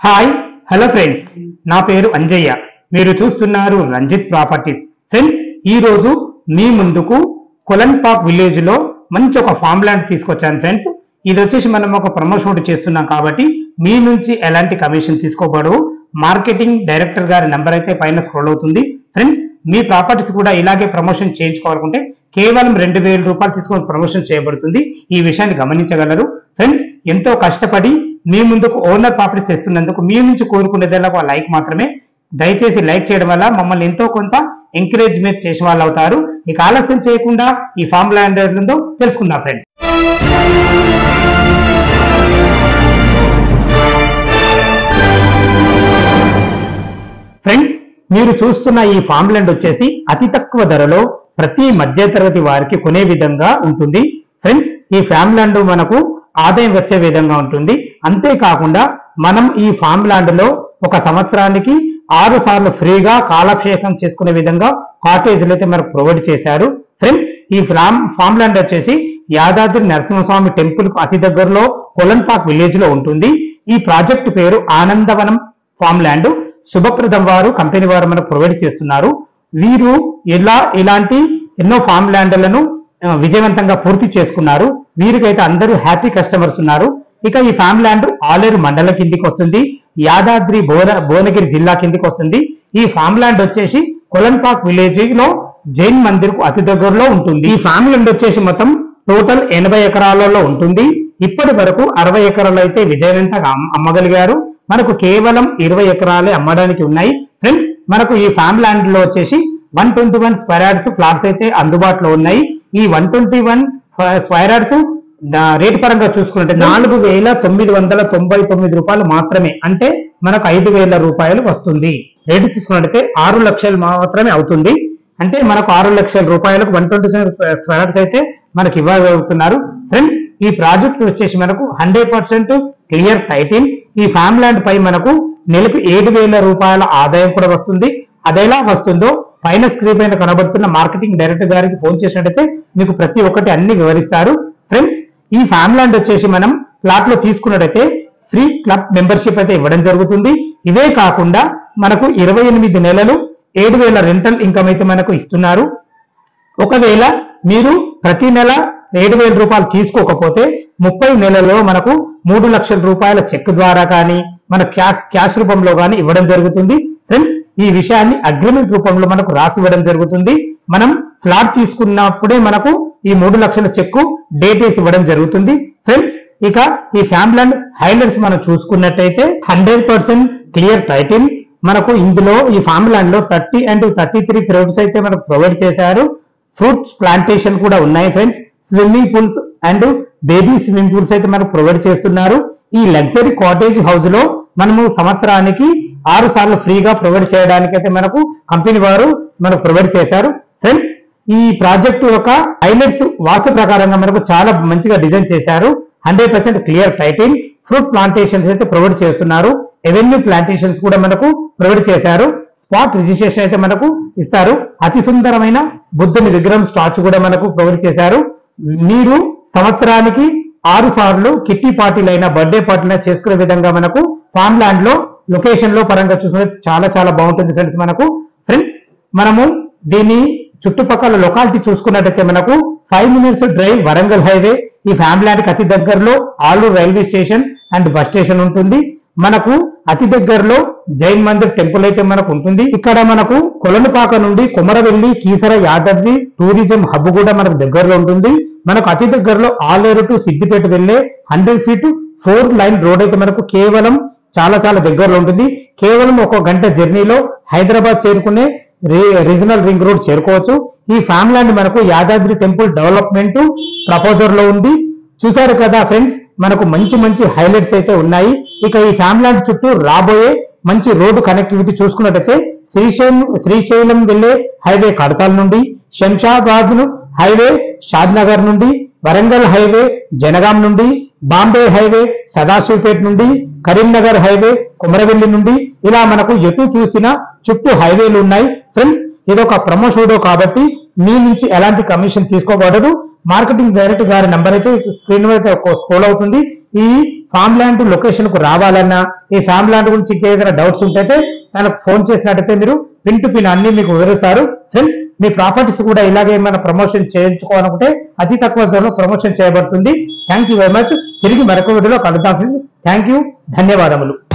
hi hello friends నా పేరు అంజయ్య మీరు చూస్తున్నారు రంజిత్ ప్రాపర్టీస్ ఫ్రెండ్స్ ఈ రోజు మీ ముందుకు కొలన్పాక్ విలేజ్ లో మంచి ఒక ఫామ్ ల్యాండ్ తీసుకొచ్చాను ఫ్రెండ్స్ ఇది వచ్చేసి మనం ఒక ప్రమోషన్ చేస్తున్నాం కాబట్టి మీ నుంచి ఎలాంటి కమిషన్ తీసుకోబడవు మార్కెటింగ్ డైరెక్టర్ గారి నెంబర్ అయితే పైన స్క్రోల్ అవుతుంది ఫ్రెండ్స్ మీ ప్రాపర్టీస్ కూడా ఇలాగే ప్రమోషన్ చేయించుకోవాలనుకుంటే కేవలం రెండు వేల రూపాయలు తీసుకొని ప్రమోషన్ చేయబడుతుంది ఈ విషయాన్ని గమనించగలరు ఫ్రెండ్స్ ఎంతో కష్టపడి మీ ముందుకు ఓనర్ ప్రాపర్టీస్ తెస్తున్నందుకు మీ నుంచి కోరుకునేదల్లా ఒక లైక్ మాత్రమే దయచేసి లైక్ చేయడం వల్ల మమ్మల్ని ఎంతో కొంత ఎంకరేజ్మెంట్ చేసే వాళ్ళు అవుతారు ఇక ఆలస్యం చేయకుండా ఈ ఫామ్ ల్యాండ్ ఉందో తెలుసుకుందాం ఫ్రెండ్స్ ఫ్రెండ్స్ మీరు చూస్తున్న ఈ ఫామ్ ల్యాండ్ వచ్చేసి అతి తక్కువ ధరలో ప్రతి మధ్యతరగతి వారికి కొనే విధంగా ఉంటుంది ఫ్రెండ్స్ ఈ ఫామ్ ల్యాండ్ మనకు ఆదాయం వచ్చే విధంగా ఉంటుంది అంతేకాకుండా మనం ఈ ఫామ్ ల్యాండ్ లో ఒక సంవత్సరానికి ఆరు సార్లు ఫ్రీగా కాలక్షేపం చేసుకునే విధంగా కాటేజీలు అయితే మనకు ప్రొవైడ్ చేశారు ఫ్రెండ్స్ ఈ ఫామ్ ఫామ్ ల్యాండ్ వచ్చేసి యాదాద్రి నరసింహస్వామి టెంపుల్ కు అతి దగ్గరలో కొలన్పాక్ విలేజ్ లో ఉంటుంది ఈ ప్రాజెక్ట్ పేరు ఆనందవనం ఫామ్ ల్యాండ్ శుభప్రదం వారు కంపెనీ వారు మనకు ప్రొవైడ్ చేస్తున్నారు వీరు ఎలా ఇలాంటి ఎన్నో ఫామ్ ల్యాండ్లను ఆ, విజయవంతంగా పూర్తి చేసుకున్నారు వీరికైతే అందరూ హ్యాపీ కస్టమర్స్ ఉన్నారు ఇక ఈ ఫామ్ ల్యాండ్ ఆలేరు మండలం కిందికి వస్తుంది యాదాద్రి భువన భువనగిరి జిల్లా కిందికి వస్తుంది ఈ ఫామ్ ల్యాండ్ వచ్చేసి కొలన్పాక్ విలేజ్ లో జైన్ మందిర్ కు అతి దగ్గరలో ఉంటుంది ఈ ఫామ్ ల్యాండ్ వచ్చేసి మొత్తం టోటల్ ఎనభై ఎకరాలలో ఉంటుంది ఇప్పటి వరకు అరవై ఎకరాలు అయితే విజయవంతంగా అమ్- అమ్మగలిగారు మనకు కేవలం ఇరవై ఎకరాలే అమ్మడానికి ఉన్నాయి ఫ్రెండ్స్ మనకు ఈ ఫామ్ ల్యాండ్ లో వచ్చేసి one twenty one square yards flats అయితే అందుబాటులో ఉన్నాయి ఈ one twenty one square yards rate పరంగా చూసుకుంటే నాలుగు వేల తొమ్మిది వందల తొంభై తొమ్మిది రూపాయలు మాత్రమే అంటే మనకు ఐదు వేల రూపాయలు వస్తుంది రేటు చూసుకున్నట్టయితే ఆరు లక్షలు మాత్రమే అవుతుంది అంటే మనకు ఆరు లక్షల రూపాయలకు వన్ ట్వంటీ స్క్వేర్ యార్డ్స్ అయితే మనకి ఇవ్వగలుగుతున్నారు ఫ్రెండ్స్ ఈ ప్రాజెక్ట్ వచ్చేసి మనకు హండ్రెడ్ పర్సెంట్ క్లియర్ టైటిల్ ఈ ఫామ్ ల్యాండ్ పై మనకు నెలకు ఏడు వేల రూపాయల ఆదాయం కూడా వస్తుంది అదెలా వస్తుందో పైన స్క్రీన్ పైన కనబడుతున్న మార్కెటింగ్ డైరెక్టర్ గారికి ఫోన్ చేసినట్టయితే మీకు ప్రతి ఒక్కటి అన్ని వివరిస్తారు ఫ్రెండ్స్ ఈ ఫామ్ ల్యాండ్ వచ్చేసి మనం ప్లాట్ లో తీసుకున్నట్టయితే ఫ్రీ క్లబ్ మెంబర్షిప్ అయితే ఇవ్వడం జరుగుతుంది ఇవే కాకుండా మనకు ఇరవై ఎనిమిది నెలలు ఏడు వేల రెంటల్ ఇన్కమ్ అయితే మనకు ఇస్తున్నారు ఒకవేళ మీరు ప్రతి నెల ఏడు వేల రూపాయలు తీసుకోకపోతే ముప్పై నెలలో మనకు మూడు లక్షల రూపాయల చెక్ ద్వారా కానీ మన క్యా- క్యాష్ రూపంలో కానీ ఇవ్వడం జరుగుతుంది ఫ్రెండ్స్ ఈ విషయాన్ని అగ్రిమెంట్ రూపంలో మనకు రాసి ఇవ్వడం జరుగుతుంది మనం ఫ్లాట్ తీసుకున్నప్పుడే మనకు ఈ మూడు లక్షల చెక్కు డేట్ వేసి ఇవ్వడం జరుగుతుంది ఫ్రెండ్స్ ఇక ఈ ఫ్యామ్లాండ్ హైలైట్స్ మనం చూసుకున్నట్టయితే హండ్రెడ్ పర్సెంట్ క్లియర్ టైటిల్ మనకు ఇందులో ఈ ఫామ్ ల్యాండ్ లో thirty and thirty three fruits అయితే మనకు ప్రొవైడ్ చేశారు ఫ్రూట్స్ ప్లాంటేషన్ కూడా ఉన్నాయి friends swimming pools and baby swimming pools అయితే మనకు ప్రొవైడ్ చేస్తున్నారు ఈ లగ్జరీ కాటేజ్ హౌస్ లో మనము సంవత్సరానికి ఆరు సార్లు ఫ్రీగా ప్రొవైడ్ చేయడానికి అయితే మనకు కంపెనీ వారు మనకు ప్రొవైడ్ చేశారు ఫ్రెండ్స్ ఈ ప్రాజెక్టు యొక్క హైలైట్స్ వాస్తు ప్రకారంగా మనకు చాలా మంచిగా డిజైన్ చేశారు hundred percent clear title fruit plantations అయితే ప్రొవైడ్ చేస్తున్నారు ఎవెన్యూ ప్లాంటేషన్స్ కూడా మనకు ప్రొవైడ్ చేశారు స్పాట్ రిజిస్ట్రేషన్ అయితే మనకు ఇస్తారు అతి సుందరమైన బుద్ధుని విగ్రహం స్టాచ్యూ కూడా మనకు ప్రొవైడ్ చేశారు మీరు సంవత్సరానికి ఆరు సార్లు కిట్టి పార్టీలైనా బర్త్డే పార్టీలైనా చేసుకునే విధంగా మనకు ఫామ్ ల్యాండ్ లో లొకేషన్ లో పరంగా చూసుకుంటే చాలా చాలా బాగుంటుంది ఫ్రెండ్స్ మనకు ఫ్రెండ్స్ మనము దీని చుట్టుపక్కల లొకాలిటీ చూసుకున్నట్టయితే మనకు five minutes drive Warangal highway ఈ ఫ్యామిలీ కి అతి దగ్గరలో Aluru railway station and bus station ఉంటుంది మనకు అతి దగ్గరలో జైన్ మందిర్ టెంపుల్ అయితే మనకు ఉంటుంది ఇక్కడ మనకు కొలనుపాక నుండి కొమరవెల్లి కీసర యాదవ్ది టూరిజం హబ్ కూడా మనకు దగ్గరలో ఉంటుంది మనకు అతి దగ్గరలో ఆలేరు టు సిద్దిపేట వెళ్లే hundred feet four line road అయితే మనకు కేవలం చాలా చాలా దగ్గరలో ఉంటుంది కేవలం ఒక గంట జర్నీలో హైదరాబాద్ చేరుకునే రీ- రీజనల్ రింగ్ రోడ్ చేరుకోవచ్చు ఈ ఫామ్ ల్యాండ్ మనకు యాదాద్రి టెంపుల్ డెవలప్మెంట్ ప్రపోజర్ లో ఉంది చూశారు కదా ఫ్రెండ్స్ మనకు మంచి మంచి హైలైట్స్ అయితే ఉన్నాయి ఇక ఈ ఫామ్ ల్యాండ్ చుట్టూ రాబోయే మంచి రోడ్డు కనెక్టివిటీ చూసుకున్నట్టయితే శ్రీశైలం శ్రీశైలం వెళ్లే హైవే కడతాల్ నుండి శంషాబాద్ ను హైవే షాద్ నగర్ నుండి వరంగల్ హైవే జనగాం నుండి బాంబే హైవే సదాశివపేట నుండి కరీంనగర్ హైవే కుమరవెల్లి నుండి ఇలా మనకు ఎటు చూసినా చుట్టూ హైవేలు ఉన్నాయి ఫ్రెండ్స్ ఇదొక ప్రమోషన్ వీడియో కాబట్టి మీ నుంచి ఎలాంటి కమిషన్ తీసుకోబడదు మార్కెటింగ్ డైరెక్టర్ గారి నంబర్ అయితే స్క్రీన్ మీద స్క్రోల్ అవుతుంది ఈ ఫామ్ ల్యాండ్ లొకేషన్ కు రావాలన్నా ఈ ఫామ్ ల్యాండ్ గురించి ఇంకేదైనా డౌట్స్ ఉంటే తనకు ఫోన్ చేసినట్టయితే మీరు పిన్ టు పిన్ అన్ని మీకు వివరిస్తారు ఫ్రెండ్స్ మీ ప్రాపర్టీస్ కూడా ఇలాగే ఏమైనా ప్రమోషన్ చేయించుకోవాలనుకుంటే అతి తక్కువ ధరలో ప్రమోషన్ చేయబడుతుంది థ్యాంక్ యూ వెరీ మచ్ తిరిగి మరొక వీడియోలో కలుద్దాం ఫ్రెండ్స్ థ్యాంక్ యూ ధన్యవాదములు